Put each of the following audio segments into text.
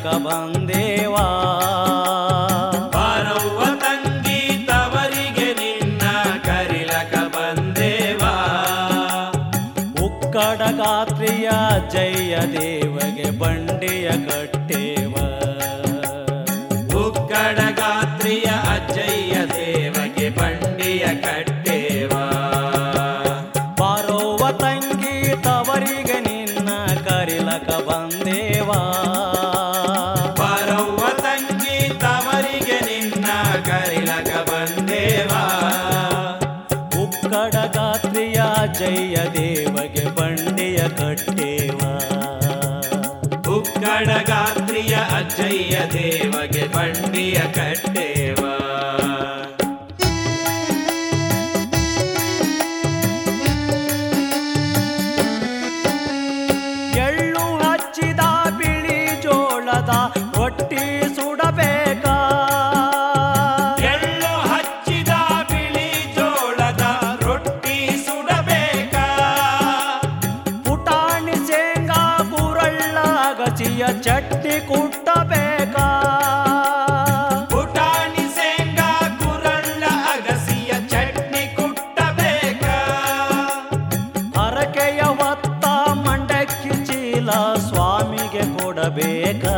ಕರಿಲಕ ಬಂದೇವಾ ಬಾರವ್ವ ತಂಗಿ ತವರಿಗೆ ನಿನ್ನ ಕರಿಲಕ ಬಂದೇವಾ ಉಕ್ಕಡ ಗಾತ್ರಿಯ ಜಯ ದೇವಗೆ ಬಂಡೆಯ ಕಟ್ಟೇವ ಉಕ್ಕಡ ಗಾತ್ರಿಯ ಅಜ್ಜಯ್ಯ ದೇವಗೆ ಬಂಡಿಯ ಕಟ್ಟೇವಾ ಬಾರೋವ ತಂಗಿ ತವರಿಗೆ ನಿನ್ನ ಕರಿಲಕ ಬಂದೇವಾ ಬಾರವ್ವ ತಂಗಿ ತವರಿಗೆ ನಿನ್ನ ಕರಿಲಕ ಬಂದೇವಾ ಉಕ್ಕಡ ಗಾತ್ರಿಯ ಜಯ ದೇವಗೆ ಬಂಡೆಯ ಕಟ್ಟೇವಾ ಉಕ್ಕಡ ಗಾತ್ರಿಯ ಅಜ್ಜಯ್ಯ ದೇವಗೆ ಬಂಡಿಯ ಕಟ್ಟೇವಾ ಎಳ್ಳು ಹಚ್ಚಿದ ಬಿಳಿ ಜೋಳದ ರೊಟ್ಟಿ ಸುಡಬೇಕಾ ಎಳ್ಳು ಹಚ್ಚಿದ ಬಿಳಿ ಜೋಳದ ರೊಟ್ಟಿ ಸುಡಬೇಕಾ ಪುಟಾಣಿ ಶೇಂಗಾ ಕುರಳ್ಳ ಗಸಿಯ ಚಟ್ನಿ ಕುಟ್ಟಬೇಕಾ ಪುಟಾಣಿ ಶೇಂಗಾ ಕುರಳ್ಳ ಅಗಸಿಯ ಚಟ್ನಿ ಕುಟ್ಟಬೇಕಾ ಹರಕೆಯ ಹೊತ್ತ ಮಂಡಕ್ಕಿ ಚೀಲ ಸ್ವಾಮಿಗೆ ಕೊಡಬೇಕಾ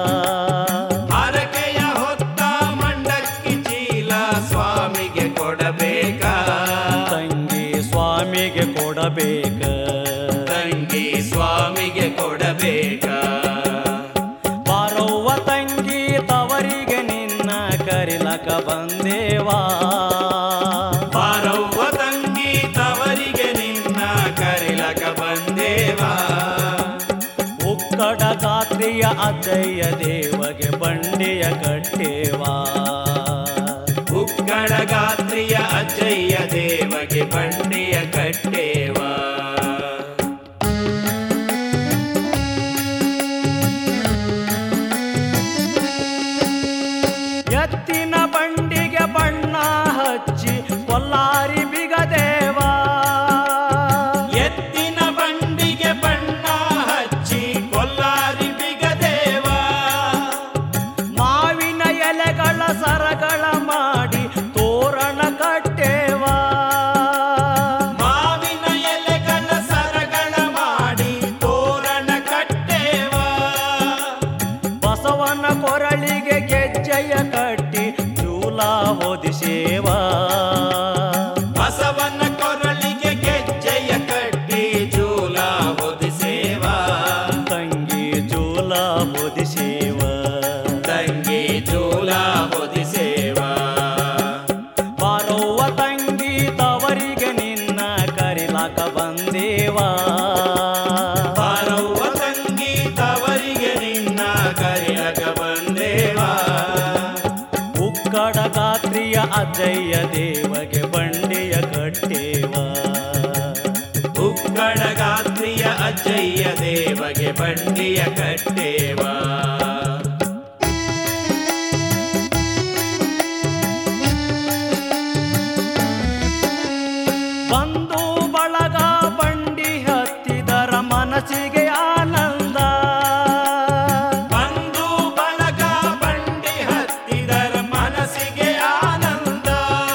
ಹರಕೆಯ ಹೊತ್ತ ಮಂಡಕ್ಕಿ ಚೀಲ ಸ್ವಾಮಿಗೆ ಕೊಡಬೇಕಾ ತಂಗಿ ಸ್ವಾಮಿಗೆ ಕೊಡಬೇಕ ತಂಗಿ ಸ್ವಾಮಿಗೆ ಕೊಡಬೇಕಾ ಬಾರವ್ವ ತಂಗಿ ತವರಿಗೆ ನಿನ್ನ ಕರಿಲಕ ಬಂದೇವಾ ಬಾರವ್ವ ತಂಗಿ ತವರಿಗೆ ನಿನ್ನ ಕರಿಲಕ ಬಂದೇವಾ ಉಕ್ಕಡ ಗಾತ್ರಿಯ ಅಜ್ಜಯ್ಯ ದೇವಗೆ ಬಂಡೆಯ ಕಟ್ಟೇವಾ ಉಕ್ಕಡ ಗಾತ್ರಿಯ ಅಜ್ಜಯ್ಯ ದೇವಗೆ ಬಂಡಿಯ ಕಟ್ಟೇವಾ ಎತ್ತಿನ ಬಂಡಿಗೆ ಬಣ್ಣ ಹಚ್ಚಿ ಕೊಲ್ಲಾರಿ ಬಿಗದೇವಾ ಎತ್ತಿನ ಬಂಡಿಗೆ ಬಣ್ಣ ಹಚ್ಚಿ ಕೊಲ್ಲಾರಿ ಬಿಗದೇವಾ ಮಾವಿನ ಎಲೆಗಳ ಸರಗಳ ಮಾಡಿ ತೋರಣ ಕಟ್ಟೇವಾ ಮಾವಿನ ಎಲೆಗಳ ಸರಗಳ ಮಾಡಿ ತೋರಣ ಕಟ್ಟೇವಾ ಬಸವನ ಕೊರಳಿಗೆ ಗೆಜ್ಜೆಯ ಕಟ್ಟಿ ಚೂಲ ಹೊದಿಸೇವಾ ಬಸವನ ಕೊರಳಿಗೆ ಗೆಜ್ಜೆಯ ಕಟ್ಟಿ ಜೂಲ ಹೊದಿಸೇವಾ ತಂಗಿ ಚೂಲ ಹೊದಿಸೇವಾ ತಂಗಿ ಜೂಲ ಹೊದಿಸೇವಾ ಬಾರೋವ ತಂಗಿ ತವರಿಗೆ ನಿನ್ನ ಕರಿಲಾಕ ಬಂದೇವಾ ಬಾರವ್ವ ತಂಗಿ ತವರಿಗೆ ನಿನ್ನ ಕರಿಯಕ ಬಂದೇವಾ ಉಕ್ಕಡ ಗಾತ್ರಿಯ ಅಜ್ಜಯ್ಯ ದೇವಗೆ ಬಂಡೆಯ ಕಟ್ಟೇವಾ ಉಕ್ಕಡ ಗಾತ್ರಿಯ ಅಜ್ಜಯ್ಯ ದೇವಗೆ ಬಂಡಿಯ ಕಟ್ಟೇವಾ ಬಂದು ಬಳಗ ಬಂಡಿ ಹತ್ತಿದರ ಮನಸ್ಸಿಗೆ ಆನಂದ ಬಂದು ಬಳಗ ಬಂಡಿ ಹತ್ತಿದರ ಮನಸ್ಸಿಗೆ ಆನಂದ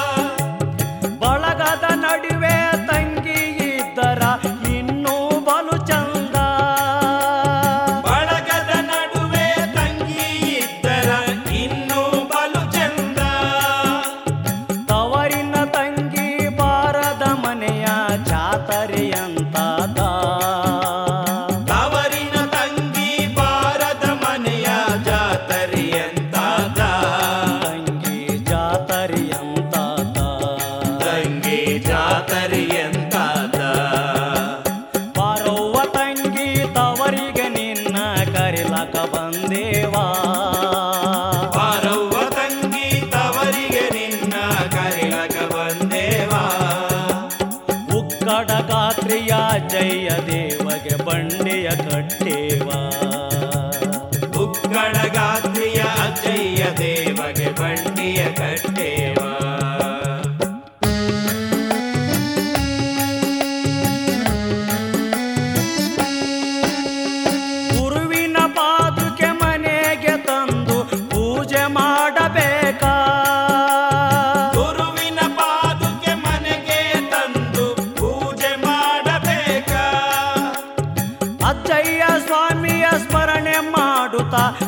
ಬಳಗದ ನಡುವೆ ತಂಗಿ ಇದ್ದರ ಇನ್ನೂ ಬಲು ಚಂದ ಬಳಗದ ನಡುವೆ ತಂಗಿ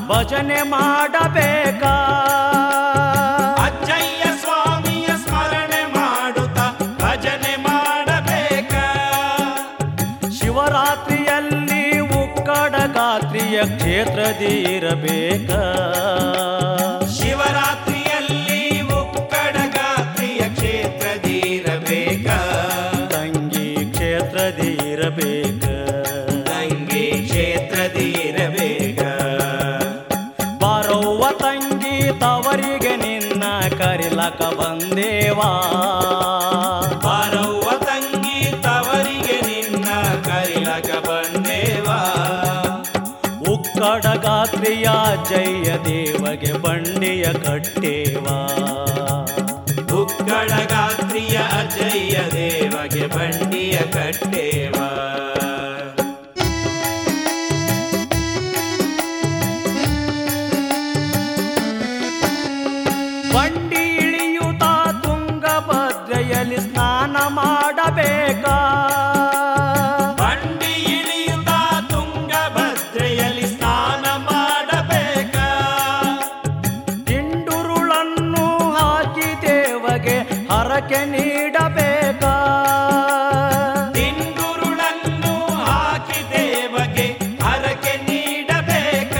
ಭಜನೆ ಮಾಡಬೇಕಾ ಅಜ್ಜಯ್ಯ ಸ್ವಾಮಿಯ ಸ್ಮರಣೆ ಮಾಡುತ್ತಾ ಭಜನೆ ಮಾಡಬೇಕ ಶಿವರಾತ್ರಿಯಲ್ಲಿ ಉಕ್ಕಡ ಗಾತ್ರಿಯ ಕ್ಷೇತ್ರದಿ ಇರಬೇಕ ಶಿವರಾತ್ರಿಯಲ್ಲಿ ಉಕ್ಕಡ ಗಾತ್ರಿಯ ಕ್ಷೇತ್ರದೀರಬೇಕ ತಂಗಿ ಕ್ಷೇತ್ರದಿ ಇರಬೇಕ ತಂಗಿ ಕ್ಷೇತ್ರದೀರಬೇಕ ಬಾರವ್ವ ತಂಗಿ ತವರಿಗೆ ನಿನ್ನ ಕರಿಲಕ ಬಂದೇವಾ ಬಾರವ್ವ ತಂಗಿ ತವರಿಗೆ ನಿನ್ನ ಕರಿಲಕ ಬಂದೇವಾ ಉಕ್ಕಡ ಗಾತ್ರಿಯ ಜಯ ದೇವಗೆ ಬಂಡಿಯ ಕಟ್ಟೇವಾ ಉಕ್ಕಡ ಗಾತ್ರಿಯ ಅಜಯ್ಯ ದೇವಗೆ ಬಂಡಿಯ ಕಟ್ಟೇವಾ ಬಂಡಿ ಇಳಿಯುತ್ತ ತುಂಗಭದ್ರೆಯಲ್ಲಿ ಸ್ನಾನ ಮಾಡಬೇಕಾ ಬಂಡಿ ಇಳಿಯುತ್ತ ತುಂಗಭದ್ರೆಯಲ್ಲಿ ಸ್ನಾನ ಮಾಡಬೇಕ ದಿಂಡುರುಳನ್ನು ಹಾಕಿ ದೇವಗೆ ಹರಕೆ ನೀಡಬೇಕಾ ದಿಂಡುರುಳನ್ನು ಹಾಕಿ ದೇವಗೆ ಹರಕೆ ನೀಡಬೇಕ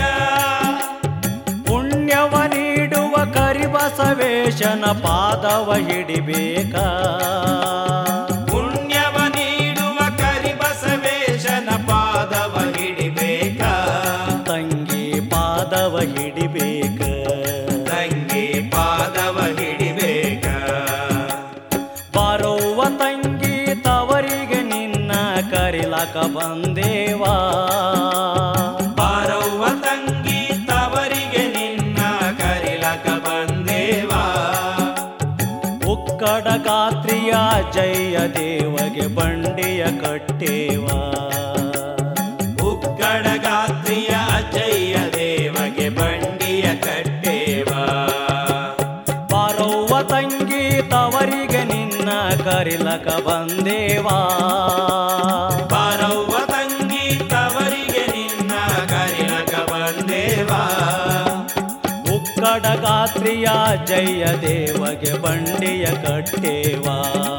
ಪುಣ್ಯವ ನೀಡುವ ಕರಿಬಸವೇಶನ ಪಾದವ ಹಿಡಿಬೇಕಾ ಪುಣ್ಯವ ನೀಡುವ ಕರಿಬಸವೇಶನ ಪಾದವ ಹಿಡಿಬೇಕ ತಂಗಿ ಪಾದವ ಹಿಡಿಬೇಕ ತಂಗಿ ಪಾದವ ಹಿಡಿಬೇಕ ಬಾರವ್ವ ತಂಗಿ ತವರಿಗೆ ನಿನ್ನ ಕರಿಲಕ ಬಂದೇವಾ ಬಾರವ್ವ ತಂಗಿ ತವರಿಗೆ ನಿನ್ನ ಕರಿಲಕ ಬಂದೇವಾ ಉಕ್ಕಡ ಗಾತ್ರಿಯ ಜಯ ದೇವಗೆ ಬಂಡಿಯ ಕಟ್ಟೇವಾ ಉಕ್ಕಡ ಗಾತ್ರಿಯ ಅಜಯ್ಯ ದೇವಗೆ ಬಂಡಿಯ ಕಟ್ಟೇವಾ ಬಾರವ್ವ ತಂಗಿ ತವರಿಗೆ ನಿನ್ನ ಕರಿಲಕ ಬಂದೇವಾ ಬಾರವ್ವ ತಂಗಿ ತವರಿಗೆ ನಿನ್ನ ಕರಿಲಕ ಬಂದೇವಾ ಉಕ್ಕಡ ಗಾತ್ರಿಯ ಜಯ ದೇವಗೆ ಬಂಡಿಯ ಕಟ್ಟೇವಾ